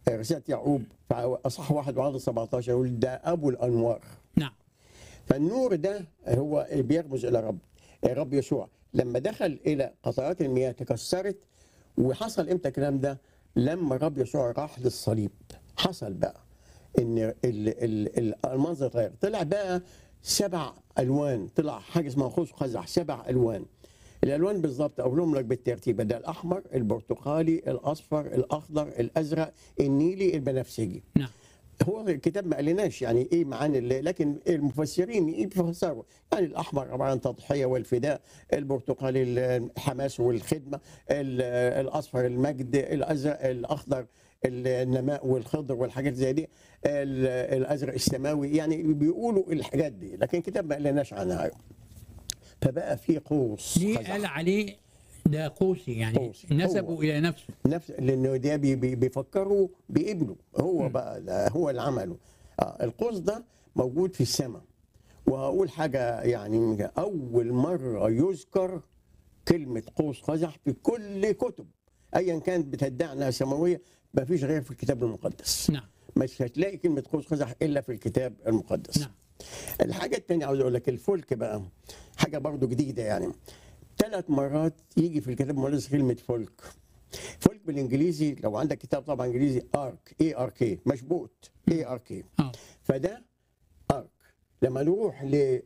رسالة يعقوب في أصح واحد وعدد 17 يقول ده أبو الأنوار نعم فالنور ده هو بيرمز إلى رب الرب يسوع لما دخل إلى قطرات المياه تكسرت وحصل إمتى الكلام ده لما الرب يسوع راح للصليب حصل بقى إن ال- ال- ال- المنظر اتغير طلع بقى سبع ألوان طلع حاجة اسمها قوس قزح سبع ألوان الالوان بالظبط اقولهم لك بالترتيب ده الاحمر البرتقالي الاصفر الاخضر الازرق النيلي البنفسجي نعم هو الكتاب ما قالناش يعني ايه معاني اللي لكن المفسرين يفسروا يعني الاحمر عباره عن تضحيه والفداء البرتقالي الحماس والخدمه ال- الاصفر المجد الازرق الاخضر النماء والخضر والحاجات زي دي ال- الازرق السماوي يعني بيقولوا الحاجات دي لكن الكتاب ما قالناش عنها فبقى في قوس ليه قزح. قال عليه ده قوسي يعني قوسي. نسبه هو. الى نفسه نفس لانه ده بي بي بيفكروا بابنه هو بقى ده هو اللي عمله آه القوس ده موجود في السماء وهقول حاجه يعني اول مره يذكر كلمه قوس قزح في كل كتب ايا كانت بتدعي انها سماويه ما فيش غير في الكتاب المقدس نعم مش هتلاقي كلمه قوس قزح الا في الكتاب المقدس نعم الحاجة التانية عاوز أقول لك الفلك بقى حاجة برضو جديدة يعني ثلاث مرات يجي في الكتاب المقدس كلمة فلك فلك بالإنجليزي لو عندك كتاب طبعا إنجليزي أرك إي آر كي مشبوط إي آر كي اه فده أرك لما نروح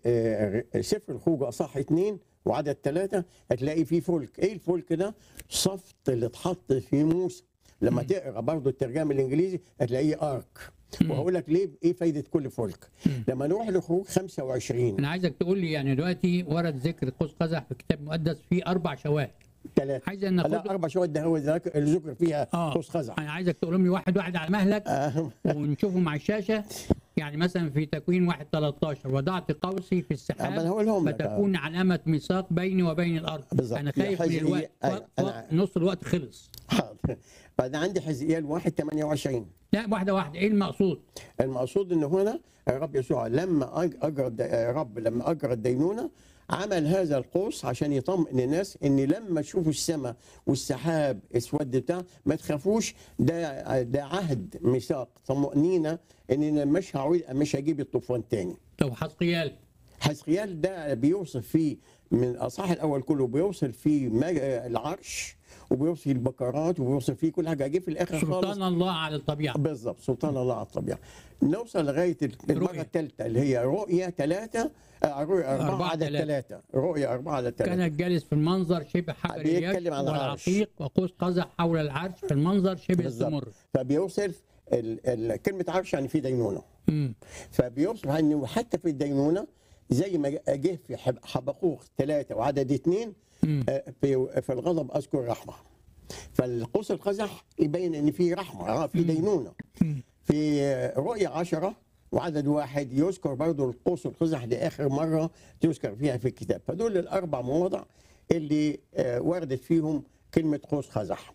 لسفر الخروج أصح اتنين وعدد ثلاثة هتلاقي فيه فلك إيه الفلك ده؟ صفت اللي اتحط في موسى لما تقرا برضه الترجمه الانجليزي هتلاقيه ارك وهقول لك ليه ايه فايده كل فلك لما نروح لخروج 25 انا عايزك تقول لي يعني دلوقتي ورد ذكر قوس قزح في الكتاب المقدس في اربع شواهد ثلاثة عايز ان ناخد لا اربع شويه ده هو ذاك اللي ذكر فيها اه قوس قزح انا عايزك تقولهم لي واحد واحد على مهلك آه. ونشوفهم على الشاشه يعني مثلا في تكوين 1 13 وضعت قوسي في أما السحاب أنا هقولهم لك، فتكون علامه ميثاق بيني وبين الارض بالظبط. انا خايف يا من حزقيال- الوقت أيوة، ف- أنا- ف- نص الوقت خلص حاضر بعد عندي حزقيال 1 28 لا واحده واحده ايه المقصود المقصود ان هنا الرب يسوع لما أج- اجرى الد- الرب لما اجرى الدينونه عمل هذا القوس عشان يطمئن الناس ان لما تشوفوا السماء والسحاب اسود بتاع ما تخافوش ده ده عهد ميثاق طمأنينة ان أنا مش هعود مش هجيب الطوفان تاني طب حسقيال حزقيال ده بيوصف فيه من الاصحاح الاول كله بيوصف فيه مج- العرش وبيوصف فيه البكرات وبيوصف فيه كل حاجه جه في الاخر خالص سلطان الله على الطبيعه بالظبط سلطان الله على الطبيعه نوصل لغايه المره رؤية. الثالثه اللي هي رؤيه ثلاثه رؤيه أربعة اربعه على تلاتة. ثلاثه رؤيه اربعه على ثلاثه كان جالس في المنظر شبه حجر بيتكلم اليد عن العرش. والعقيق وقوس قزح حول العرش في المنظر شبه بالظبط. الزمر فبيوصف ال- ال- كلمه عرش يعني في دينونه مم. فبيوصف انه حتى في الدينونه زي ما جه في حب- حبقوق ثلاثه وعدد اثنين مم. آه، في في الغضب اذكر رحمه فالقوس القزح يبين ان في رحمه آه، في دينونه مم. في رؤية عشرة وعدد واحد يذكر برضو القوس القزح لآخر مرة تذكر فيها في الكتاب فدول الأربع مواضع اللي آه، وردت فيهم كلمة قوس قزح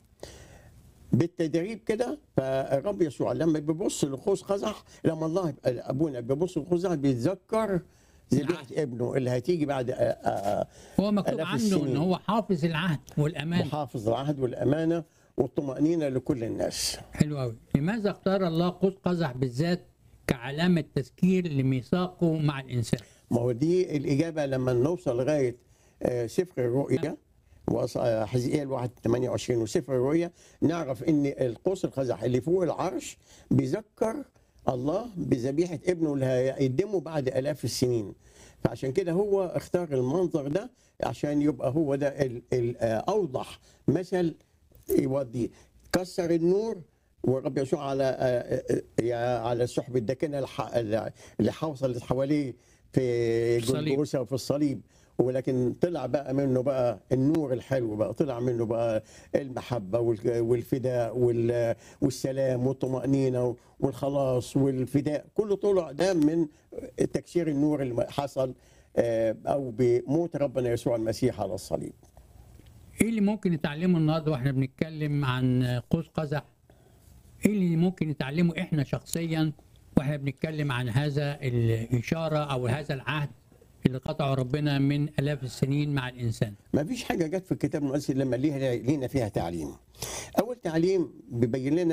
بالتدريب كده فالرب يسوع لما بيبص لقوس قزح لما الله ابونا بيبص لقوس قزح بيتذكر ذبيحه ابنه اللي هتيجي بعد آه، آه، هو مكتوب آلاف عنه السنين. ان هو حافظ العهد والامان محافظ العهد والامانه والطمانينه لكل الناس حلو قوي لماذا اختار الله قوس قزح بالذات كعلامه تذكير لميثاقه مع الانسان ما هو دي الإجابة لما نوصل لغاية آه، سفر الرؤيا وأص- آه، حزقيال 1 28 وسفر الرؤيا نعرف ان القوس القزح اللي فوق العرش بيذكر الله بذبيحة ابنه اللي هيقدمه بعد آلاف السنين فعشان كده هو اختار المنظر ده عشان يبقى هو ده ال- ال- آه، أوضح مثل يودي كسر النور والرب يسوع على آه، آه، آه، على السحب الداكنه الح- اللي حوصلت حواليه في الصليب. جلجوسا وفي الصليب ولكن طلع بقى منه بقى النور الحلو بقى طلع منه بقى المحبة وال- والفداء وال- والسلام والطمأنينة والخلاص والفداء كله طلع ده من تكسير النور اللي حصل آه، أو بموت ربنا يسوع المسيح على الصليب ايه اللي ممكن نتعلمه النهارده واحنا بنتكلم عن قوس قزح ايه اللي ممكن نتعلمه احنا شخصيا واحنا بنتكلم عن هذا الاشاره او هذا العهد اللي قطعه ربنا من الاف السنين مع الانسان ما فيش حاجة جت في الكتاب المقدس إلا لما ليها لينا فيها تعليم أول تعليم بيبين لنا